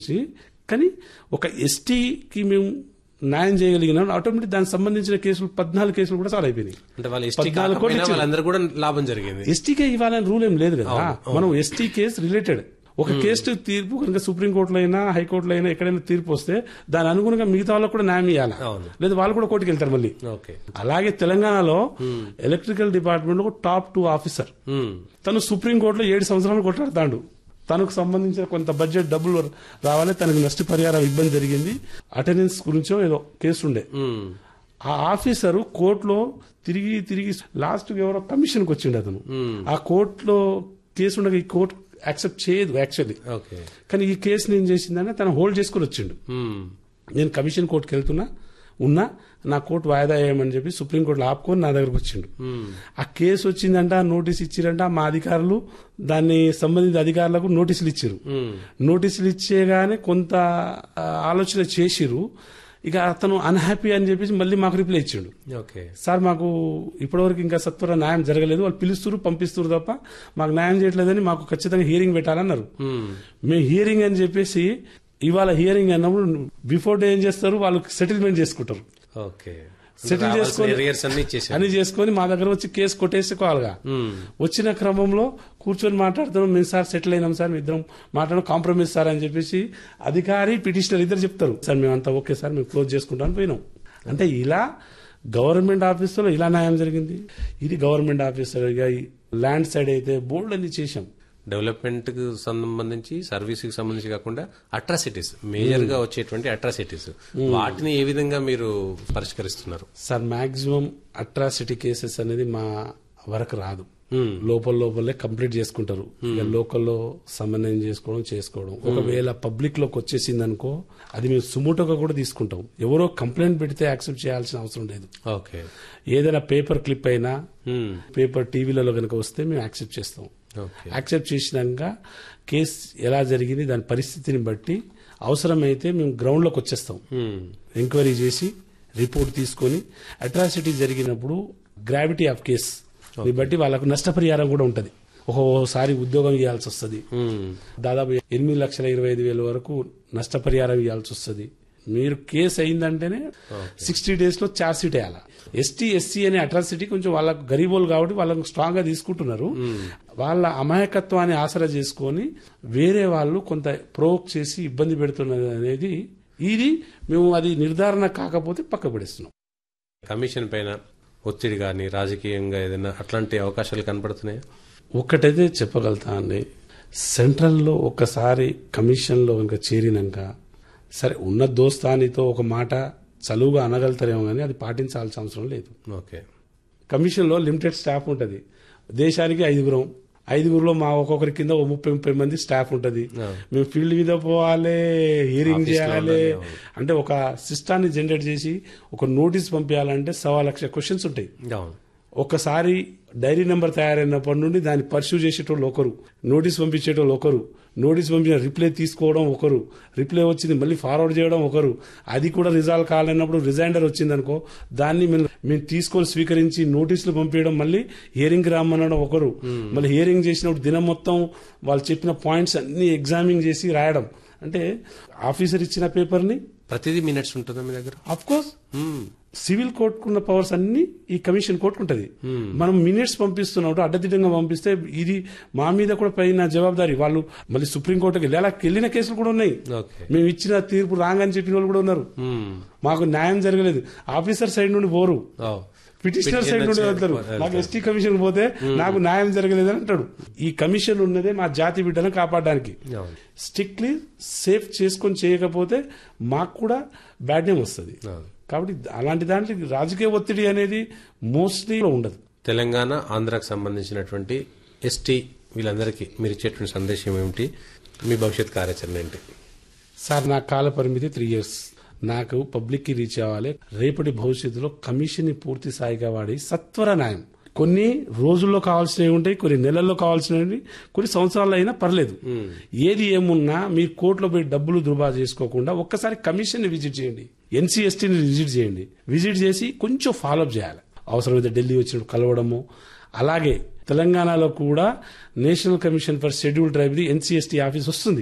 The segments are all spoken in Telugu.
కానీ ఒక ఎస్టీకి మేము న్యాయం చేయగలిగినాం ఆటోమేటిక్ దానికి సంబంధించిన కేసులు పద్నాలుగు కేసులు కూడా సాల్వ్ అయిపోయినాయి అంటే వాళ్ళు ఎస్టీ పద్నాలుగు కోట్లు కాకపోయినా ఇచ్చారు. వాళ్ళందరూ కూడా లాభం జరిగింది ఎస్టీకే ఇవ్వాలని రూల్ ఏం లేదు కదా మనం ఎస్టీ కేసు రిలేటెడ్ ఒక కేసు తీర్పు కనుక సుప్రీంకోర్టులో అయినా హైకోర్టులో అయినా ఎక్కడైనా తీర్పు వస్తే దాని అనుగుణంగా మిగతా వాళ్ళకు కూడా న్యాయం ఇవ్వాలి అవును. లేదా వాళ్ళు కూడా కోర్టుకి వెళ్తారు మళ్ళీ ఓకే అలాగే తెలంగాణలో ఎలక్ట్రికల్ డిపార్ట్మెంట్ లో టాప్ టూ ఆఫీసర్ ఉమ్. తను సుప్రీంకోర్టులో ఏడు సంవత్సరాలు కొట్లాడుతాడు తనకు సంబంధించిన కొంత బడ్జెట్ డబ్బులు రావాలి తనకు నష్టపరిహారం ఇబ్బంది జరిగింది అటెండెన్స్ గురించో ఏదో కేసు ఉండే ఉమ్. ఆ ఆఫీసరు కోర్టులో తిరిగి తిరిగి లాస్ట్ ఎవరో కమిషన్కి వచ్చిండు అతను ఆ కోర్టులో కేసు ఉండగా ఈ కోర్టు యాక్సెప్ట్ చేయదు యాక్చువల్లీ ఓకే కానీ ఈ కేసుని ఏం చేసిందంటే తను హోల్డ్ చేసుకుని వచ్చిండు ఉమ్. నేను కమిషన్ కోర్టుకి వెళ్తున్నా ఉన్నా నా కోర్టు వాయిదా వేయమని చెప్పి సుప్రీంకోర్టులో ఆపుకొని నా దగ్గరకు వచ్చిండు ఉమ్. ఆ కేసు వచ్చిందంట నోటీస్ ఇచ్చిరంట మా అధికారులు దాన్ని సంబంధిత అధికారులకు నోటీసులు ఇచ్చారు ఉమ్. నోటీసులు ఇచ్చేగానే కొంత ఆ, ఆలోచన చేసిరు ఇక అతను అన్హ్యాపీ అని చెప్పేసి మళ్ళీ మాకు రిప్లై ఇచ్చిండు ఓకే సార్ మాకు ఇప్పటివరకు ఇంకా సత్వర న్యాయం జరగలేదు వాళ్ళు పిలుస్తున్నారు పంపిస్తున్నారు తప్ప మాకు న్యాయం చేయట్లేదని మాకు ఖచ్చితంగా హియరింగ్ పెట్టాలన్నారు ఉమ్. మేము హియరింగ్ అని చెప్పేసి ఇవాళ హియరింగ్ అన్నప్పుడు బిఫోర్ డే ఏం చేస్తారు వాళ్ళు సెటిల్మెంట్ చేసుకుంటారు ఓకే సెటిల్ చేసుకొని రియర్స్ అన్ని ఇచ్చేసారు అని చేసుకొని మా దగ్గర వచ్చి కేసు కొట్టేసుకోవాలిగా ఉమ్. వచ్చిన క్రమంలో కూర్చొని మాట్లాడుతున్నాం మేము సార్ సెటిల్ అయినాం సార్ మీ ఇద్దరం మాట్లాడడం కాంప్రమైజ్ సార్ అని చెప్పేసి అధికారి పిటిషనర్ ఇద్దరు చెప్తారు సార్ మేమంతా ఓకే సార్ మేము క్లోజ్ చేసుకుంటాం పోయినాం అంటే ఇలా గవర్నమెంట్ ఆఫీసులో ఇలా న్యాయం జరిగింది ఇది గవర్నమెంట్ ఆఫీసర్ ఇక ఈ ల్యాండ్ సైడ్ అయితే బోల్డ్ అన్ని చేశాం డెవలప్మెంట్ కు సంబంధించి సర్వీస్ కి సంబంధించి కాకుండా అట్రాసిటీస్ మేజర్ గా వచ్చేటువంటి అట్రాసిటీస్ వాటిని ఏ విధంగా మీరు పరిష్కరిస్తున్నారు సార్ మాక్సిమం అట్రాసిటీ కేసెస్ అనేది మా వరకు రాదు ఉమ్. లోపల లోపలే కంప్లీట్ చేసుకుంటారు ఇక లోకల్లో సమన్వయం చేసుకోవడం చేసుకోవడం ఒకవేళ పబ్లిక్ లోకి వచ్చేసింది అనుకో అది మేము సుమోటోగా కూడా తీసుకుంటాం ఎవరో కంప్లైంట్ పెడితే యాక్సెప్ట్ చేయాల్సిన అవసరం లేదు ఓకే ఏదైనా పేపర్ క్లిప్ అయినా ఉమ్. పేపర్ టీవీలలో కనుక వస్తే మేము యాక్సెప్ట్ చేస్తాం ఓకే యాక్సెప్ట్ చేసినాక కేసు ఎలా జరిగింది దాని పరిస్థితిని బట్టి అవసరమైతే మేము గ్రౌండ్లోకి వచ్చేస్తాం ఉమ్. ఎంక్వైరీ చేసి రిపోర్ట్ తీసుకొని అట్రాసిటీ జరిగినప్పుడు గ్రావిటీ ఆఫ్ కేస్ దీన్ని బట్టి వాళ్ళకు నష్టపరిహారం కూడా ఉంటది ఒక్కోసారి ఉద్యోగం ఇవ్వాల్సి వస్తుంది ఉమ్. దాదాపు ఎనిమిది లక్షల ఇరవై ఐదు వేల వరకు నష్టపరిహారం ఇవ్వాల్సి వస్తుంది మీరు కేసు అయిందంటేనే సిక్స్టీ డేస్ లో ఛార్జ్ షీట్ వేయాలి ఎస్టీ ఎస్సీ అనే అట్రాసిటీ కొంచెం వాళ్ళకు గరీబోలు కాబట్టి వాళ్ళకు స్ట్రాంగ్ గా తీసుకుంటున్నారు వాళ్ళ అమాయకత్వాన్ని ఆసరా చేసుకొని వేరే వాళ్ళు కొంత ప్రోక్ చేసి ఇబ్బంది పెడుతున్నది అనేది ఇది మేము అది నిర్ధారణ కాకపోతే పక్క పడేస్తున్నాం కమిషన్ పైన ఒత్తిడి కానీ రాజకీయంగా ఏదైనా అట్లాంటి అవకాశాలు కనపడుతున్నాయా ఒక్కటైతే చెప్పగలుగుతా అండి సెంట్రల్లో ఒక్కసారి కమిషన్లో కనుక చేరినాక సరే ఉన్న దోస్తానితో ఒక మాట చలువుగా అనగలుగుతారేమో కానీ అది పాటించాల్సిన అవసరం లేదు ఓకే కమిషన్లో లిమిటెడ్ స్టాఫ్ ఉంటుంది దేశానికి ఐదుగురం ఐదుగురులో మా ఒక్కొక్కరి కింద ఓ ముప్పై ముప్పై మంది స్టాఫ్ ఉంటుంది మేము ఫీల్డ్ మీద పోవాలి హియరింగ్ చేయాలి అంటే ఒక సిస్టాన్ని జనరేట్ చేసి ఒక నోటీస్ పంపించాలంటే సవా లక్ష క్వశ్చన్స్ ఉంటాయి అవును ఒక్కసారి డైరీ నెంబర్ తయారైనప్పటి నుండి దాన్ని పర్సూ చేసేటోళ్ళు ఒకరు నోటీస్ పంపించేటోళ్ళు ఒకరు నోటీస్ పంపించిన రిప్లై తీసుకోవడం ఒకరు రిప్లై వచ్చింది మళ్ళీ ఫార్వర్డ్ చేయడం ఒకరు అది కూడా రిజాల్వ్ కాలేనప్పుడు రిజైండర్ వచ్చింది అనుకో దాన్ని మేము మేము తీసుకొని స్వీకరించి నోటీసులు పంపించడం మళ్ళీ హియరింగ్ రమ్మనడం ఒకరు మళ్ళీ హియరింగ్ చేసినప్పుడు దినం మొత్తం వాళ్ళు చెప్పిన పాయింట్స్ అన్ని ఎగ్జామిన్ చేసి రాయడం అంటే ఆఫీసర్ ఇచ్చిన పేపర్ని ప్రతిదీ మినిట్స్ ఉంటుందా మీ దగ్గర అఫ్ కోర్స్ ఉమ్. సివిల్ కోర్టుకున్న పవర్స్ అన్ని ఈ కమిషన్ కోర్టుకుంటది మనం మినిట్స్ పంపిస్తున్నప్పుడు అడ్డదిడ్డంగా పంపిస్తే ఇది మా మీద కూడా పైన జవాబారి వాళ్ళు మళ్ళీ సుప్రీంకోర్టుకి వెళ్ళి అలా వెళ్ళిన కేసులు కూడా ఉన్నాయి ఓకే మేము ఇచ్చిన తీర్పు రాంగ్ అని చెప్పిన వాళ్ళు కూడా ఉన్నారు ఉమ్. మాకు న్యాయం జరగలేదు ఆఫీసర్ సైడ్ నుండి పోరు ఓ. పిటిషనర్ సైడ్ నుండి వెళ్తారు నాకు ఎస్టీ కమిషన్ పోతే నాకు న్యాయం జరగలేదని అంటాడు ఈ కమిషన్ ఉన్నదే మా జాతి బిడ్డలను కాపాడడానికి అవును స్ట్రిక్ట్లీ సేఫ్ చేసుకొని చేయకపోతే మాకు కూడా బ్యాడ్ నేమ్ వస్తుంది అవును. కాబట్టి అలాంటి దాంట్లో రాజకీయ ఒత్తిడి అనేది మోస్ట్లీ ఉండదు తెలంగాణ ఆంధ్రాకు సంబంధించినటువంటి ఎస్టీ వీళ్ళందరికీ మీరు ఇచ్చేటువంటి సందేశం ఏమిటి మీ భవిష్యత్ కార్యాచరణ ఏంటి సార్ నా కాల పరిమితి త్రీ ఇయర్స్ నాకు పబ్లిక్ కి రీచ్ అవ్వాలి రేపటి భవిష్యత్తులో కమిషన్ ని పూర్తి స్థాయిగా వాడి సత్వర న్యాయం కొన్ని రోజుల్లో కావాల్సినవి ఉంటాయి కొన్ని నెలల్లో కావాల్సినవి కొన్ని సంవత్సరాలు అయినా పర్లేదు ఏది ఏమున్నా మీరు కోర్టులో పోయి డబ్బులు దుర్బా చేసుకోకుండా ఒక్కసారి కమిషన్ ని విజిట్ చేయండి ఎన్సీఎస్టీని విజిట్ చేయండి విజిట్ చేసి కొంచెం ఫాలోఅప్ చేయాలి అవసరమైతే ఢిల్లీ వచ్చినప్పుడు కలవడము అలాగే తెలంగాణలో కూడా నేషనల్ కమిషన్ ఫర్ షెడ్యూల్ ట్రైబ్ది ఎన్సీఎస్టీ ఆఫీస్ వస్తుంది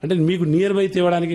అంటే మీకు నియర్ బై తేవడానికి